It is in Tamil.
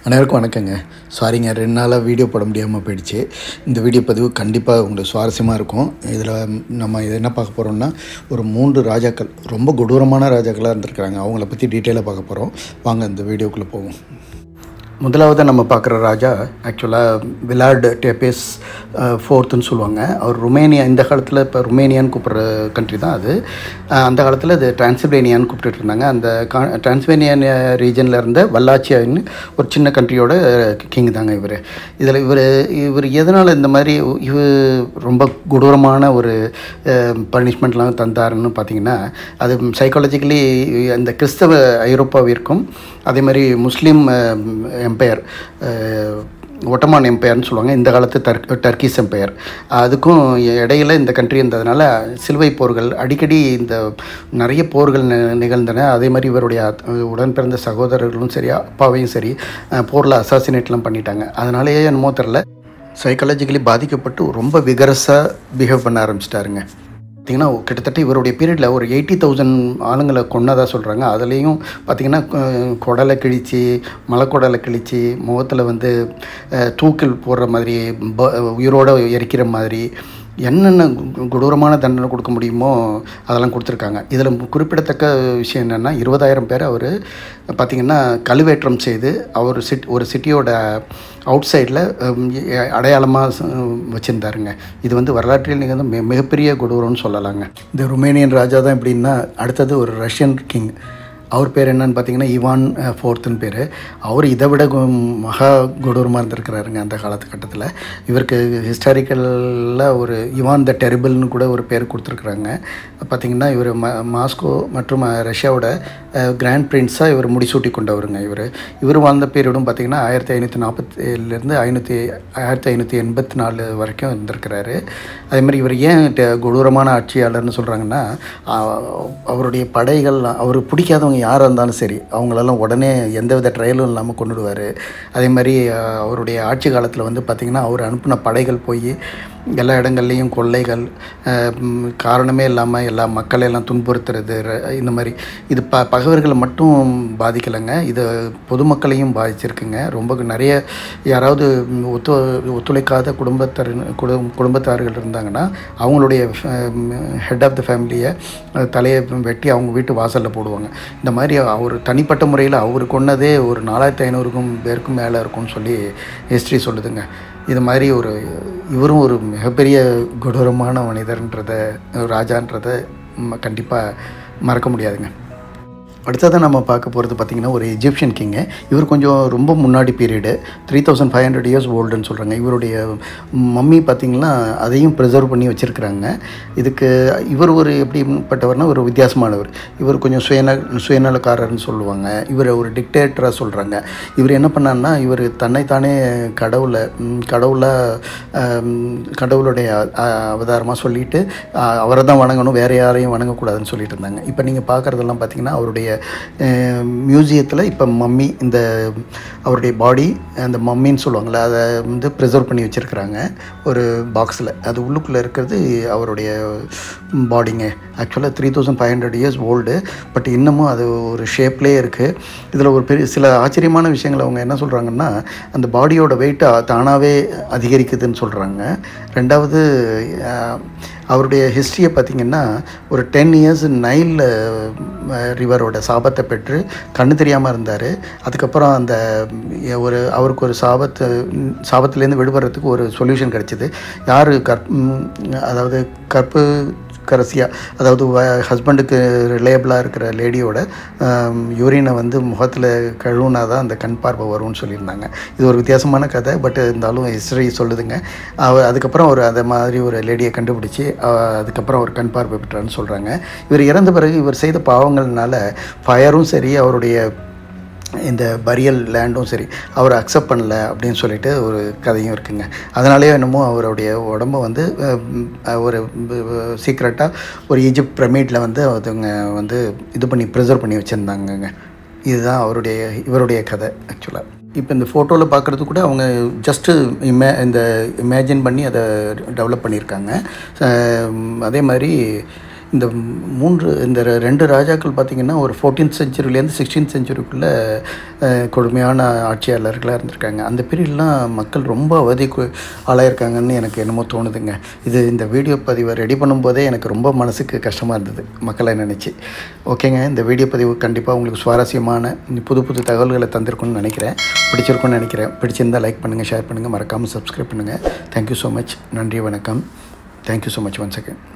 அனைவருக்கும் வணக்கங்க சாரிங்க ரெண்டு நாளாக வீடியோ போட முடியாமல் போயிடுச்சு இந்த வீடியோ பதிவு கண்டிப்பாக உங்களுக்கு சுவாரஸ்யமாக இருக்கும் இதில் நம்ம இது என்ன பார்க்க போகிறோம்னா ஒரு மூன்று ராஜாக்கள் ரொம்ப கொடூரமான ராஜாக்களாக இருந்திருக்கிறாங்க அவங்கள பற்றி டீட்டெயிலாக பார்க்க போகிறோம் வாங்க இந்த வீடியோக்குள்ளே போவோம் முதலாவது நம்ம பார்க்குற ராஜா ஆக்சுவலாக விலார்டு டேபேஸ் ஃபோர்த்துன்னு சொல்லுவாங்க அவர் ருமேனியா இந்த காலத்தில் இப்போ ருமேனியான்னு கூப்பிட்ற கண்ட்ரி தான் அது அஹ் அந்த காலத்தில் அது டிரான்சில்வேனியான்னு கூப்பிட்டுட்டு இருந்தாங்க அந்த கா டிரான்ஸ்வேனியன் ரீஜனில் இருந்த வல்லாச்சியான்னு ஒரு சின்ன கண்ட்ரியோட கிங் தாங்க இவர் இதில் இவர் இவர் எதனால் இந்த மாதிரி இவர் ரொம்ப கொடூரமான ஒரு பனிஷ்மெண்ட்லாம் தந்தாருன்னு பார்த்தீங்கன்னா அது சைக்காலஜிக்கலி அந்த கிறிஸ்தவ ஐரோப்பாவிற்கும் அதே மாதிரி முஸ்லீம் எம்பையர் ஒட்டமான் எம்பையர்னு சொல்லுவாங்க இந்த காலத்து டர்க் டர்க்கிஸ் எம்பையர் அதுக்கும் இடையில இந்த கண்ட்ரி இருந்ததுனால சிலுவை போர்கள் அடிக்கடி இந்த நிறைய போர்கள் நி- நிகழ்ந்தன அதே மாதிரி இவருடைய அத்- உடன் பிறந்த சகோதரர்களும் சரி அப்பாவையும் சரி அஹ், போரில் அசாசினேட்லாம் பண்ணிட்டாங்க அதனாலேயே என்னமோ தெரில சைக்காலஜிக்கலி பாதிக்கப்பட்டு ரொம்ப விகரஸாக பிஹேவ் பண்ண ஆரம்பிச்சிட்டாருங்க பார்த்திங்கன்னா கிட்டத்தட்ட இவருடைய பீரியடில் ஒரு எயிட்டி தௌசண்ட் ஆளுங்களை கொன்னதாக சொல்கிறாங்க அதுலேயும் பார்த்திங்கன்னா கு- குடலை கிழிச்சு மலைக்குடலை கிழிச்சு முகத்தில் வந்து அஹ், தூக்கில் போடுற மாதிரி ப- உயிரோட எரிக்கிற மாதிரி என்னென்ன கு- கொடூரமான தண்டனை கொடுக்க முடியுமோ அதெல்லாம் கொடுத்துருக்காங்க இதில் குறிப்பிடத்தக்க விஷயம் என்னென்னா இருபதாயிரம் பேர் அவர் பார்த்திங்கன்னா கழுவேற்றம் செய்து அவர் சிட் ஒரு சிட்டியோட அவுட் சைடில் அடையாளமாக வச்சுருந்தாருங்க இது வந்து வரலாற்றில் நிகழ்ந்த மிக மிகப்பெரிய கொடூரம்னு சொல்லலாங்க இந்த ருமேனியன் ராஜா தான் எப்படின்னா அடுத்தது ஒரு ரஷ்யன் கிங் அவர் பேர் என்னன்னு பார்த்தீங்கன்னா இவான் ஃபோர்த்துன்னு பேர் அவர் இதை விட கொ- மகா கொடூரமாக இருந்திருக்கிறாருங்க அந்த காலத்துக்கட்டத்தில் இவருக்கு ஹிஸ்டாரிக்கலில் ஒரு இவான் த டெரிபிள்னு கூட ஒரு பேர் கொடுத்துருக்குறாங்க பார்த்திங்கன்னா இவர் ம மாஸ்கோ மற்றும் அஹ், ரஷ்யாவோட கிராண்ட் பிரின்ஸாக இவர் முடிசூட்டி கொண்டவருங்க இவர் இவர் வாழ்ந்த பீரியடும் பார்த்திங்கன்னா ஆயிரத்தி ஐநூற்றி நாற்பத்தேழுலேருந்து ஐநூற்றி ஆயிரத்தி ஐநூற்றி எண்பத்தி நாலு வரைக்கும் இருந்திருக்கிறாரு அதே மாதிரி இவர் ஏன் ட- கொடூரமான ஆட்சியாளர்னு சொல்கிறாங்கன்னா அவருடைய படைகள் அவர் பிடிக்காதவங்க யாராக இருந்தாலும் சரி அவங்களெல்லாம் உடனே எந்தவித ட்ரையலும் இல்லாமல் கொண்டுடுவார் அதே மாதிரி அஹ், அவருடைய ஆட்சி காலத்தில் வந்து பார்த்திங்கன்னா அவர் அனுப்பின படைகள் போய் எல்லா இடங்கள்லேயும் கொள்ளைகள் அஹ், ம், காரணமே இல்லாமல் எல்லா மக்களையெல்லாம் துன்புறுத்துறது ர- இந்த மாதிரி இது ப பகைவர்களை மட்டும் பாதிக்கலைங்க இது பொதுமக்களையும் பாதிச்சிருக்குங்க ரொம்ப நிறைய யாராவது ம், ஒத்து ஒத்துழைக்காத குடும்பத்தார் குடும் குடும்பத்தார்கள் இருந்தாங்கன்னா அவங்களுடைய ஹெட் ஆஃப் த ஃபேமிலியை தலையை வெட்டி அவங்க வீட்டு வாசலில் போடுவாங்க இந்த மாதிரி அவர் தனிப்பட்ட முறையில் அவர் கொன்னதே ஒரு நாலாயிரத்தி ஐநூறுக்கும் பேருக்கும் மேலே இருக்கும்னு சொல்லி ஹிஸ்ட்ரி சொல்லுதுங்க இது மாதிரி ஒரு இவரும் ஒரு மிகப்பெரிய கொடூரமான மனிதர்ன்றத ராஜான்றதை கண்டிப்பாக மறக்க முடியாதுங்க அடுத்ததாக நம்ம பார்க்க போகிறது பார்த்திங்கன்னா ஒரு எஜிப்ஷியன் கிங்கு இவர் கொஞ்சம் ரொம்ப முன்னாடி period three thousand five hundred years ஓல்டுன்னு சொல்கிறாங்க இவருடைய மம்மி பார்த்திங்கன்னா அதையும் ப்ரிசர்வ் பண்ணி வச்சுருக்கிறாங்க இதுக்கு இவர் ஒரு எப்படிப்பட்டவர்னா ஒரு வித்தியாசமானவர் இவர் கொஞ்சம் சுயநல சுயநலக்காரர்னு சொல்லுவாங்க இவர் ஒரு டிக்டேட்டராக சொல்கிறாங்க இவர் என்ன பண்ணார்னா இவர் தன்னைத்தானே கடவுளை ம், கடவுளாக கடவுளுடைய அவதாரமாக சொல்லிட்டு அவரை தான் வணங்கணும் வேறு யாரையும் வணங்கக்கூடாதுன்னு சொல்லிட்டு இருந்தாங்க இப்போ நீங்கள் பார்க்குறதெல்லாம் பார்த்தீங்கன்னா அவருடைய மியூசியத்தில் இப்போ மம்மி இந்த அவருடைய பாடி அந்த மம்மின்னு சொல்லுவாங்கள்ல அதை வந்து ப்ரிசர்வ் பண்ணி வச்சுருக்கிறாங்க ஒரு பாக்ஸில் அது உள்ளுக்குள்ளே இருக்கிறது அவருடைய பாடிங்க ஆக்சுவலாக three thousand five hundred years old but இன்னமும் அது ஒரு ஷேப்லேயே இருக்குது இதில் ஒரு பெரிய சில ஆச்சரியமான விஷயங்கள் அவங்க என்ன சொல்கிறாங்கன்னா அந்த பாடியோட வெயிட்டை தானாகவே அதிகரிக்குதுன்னு சொல்கிறாங்க ரெண்டாவது அஹ், அவருடைய ஹிஸ்ட்ரியை பார்த்திங்கன்னா ஒரு டென் இயர்ஸ் நைல் ரிவரோட சாபத்தை பெற்று கண்ணு தெரியாமல் இருந்தார் அதுக்கப்புறம் அந்த ம், ஒரு அவருக்கு ஒரு சாபத்து ம், சாபத்துலேருந்து விடுபடுறதுக்கு ஒரு சொல்யூஷன் கிடச்சிது யார் கற் ம், அதாவது கற்பு கரசியாக அதாவது ஹஸ்பண்டுக்கு ரிலேபிளாக இருக்கிற லேடியோட யூரினை வந்து முகத்தில் கழுவுனா தான் அந்த கண் பார்வை வரும்னு சொல்லியிருந்தாங்க இது ஒரு வித்தியாசமான கதை பட் இருந்தாலும் ஹிஸ்டரி சொல்லுதுங்க அவ அதுக்கப்புறம் அவர் அதை மாதிரி ஒரு லேடியை கண்டுபிடிச்சி அவ அதுக்கப்புறம் அவர் கண் பார்வை பெற்றான்னு சொல்கிறாங்க இவர் இறந்த பிறகு இவர் செய்த பாவங்கள்னால ஃபயரும் சரி அவருடைய இந்த பரியல் லேண்டும் சரி அவர் அக்செப்ட் பண்ணல அப்படின்னு சொல்லிட்டு ஒரு கதையும் இருக்குங்க அதனாலேயே என்னமோ அவருடைய உடம்ப வந்து அஹ், ஒரு சீக்ரெட்டாக ஒரு ஈஜிப்ட் பிரமிடில் வந்து அதுங்க வந்து இது பண்ணி ப்ரிசர்வ் பண்ணி வச்சுருந்தாங்கங்க இதுதான் அவருடைய இவருடைய கதை ஆக்சுவலாக இப்போ இந்த ஃபோட்டோவில் பார்க்குறது கூட அவங்க ஜஸ்ட்டு இமே இந்த இமேஜின் பண்ணி அதை டெவலப் பண்ணியிருக்காங்க அஹ், அதே மாதிரி இந்த மூன்று இந்த ரெ- ரெண்டு ராஜாக்கள் பார்த்திங்கன்னா ஒரு ஃபோர்டீன்த் செஞ்சுரியிலேருந்து சிக்ஸ்டீன்த் செஞ்சுரிக்குள்ளே கொடுமையான ஆட்சியாளர்களாக இருந்திருக்காங்க அந்த பீரியட்லாம் மக்கள் ரொம்ப அவதிக்கு ஆளாயிருக்காங்கன்னு எனக்கு என்னமோ தோணுதுங்க இது இந்த வீடியோ பதிவை ரெடி பண்ணும்போதே எனக்கு ரொம்ப மனசுக்கு கஷ்டமாக இருந்தது மக்களை நினச்சி ஓகேங்க இந்த வீடியோ பதிவு கண்டிப்பாக உங்களுக்கு சுவாரஸ்யமான புது புது தகவல்களை தந்திருக்கும்னு நினைக்கிறேன் பிடிச்சிருக்கும்னு நினைக்கிறேன் பிடிச்சிருந்தால் லைக் பண்ணுங்கள் ஷேர் பண்ணுங்கள் மறக்காமல் சப்ஸ்கிரைப் பண்ணுங்கள் தேங்க்யூ ஸோ மச் நன்றி வணக்கம் thank you so much one second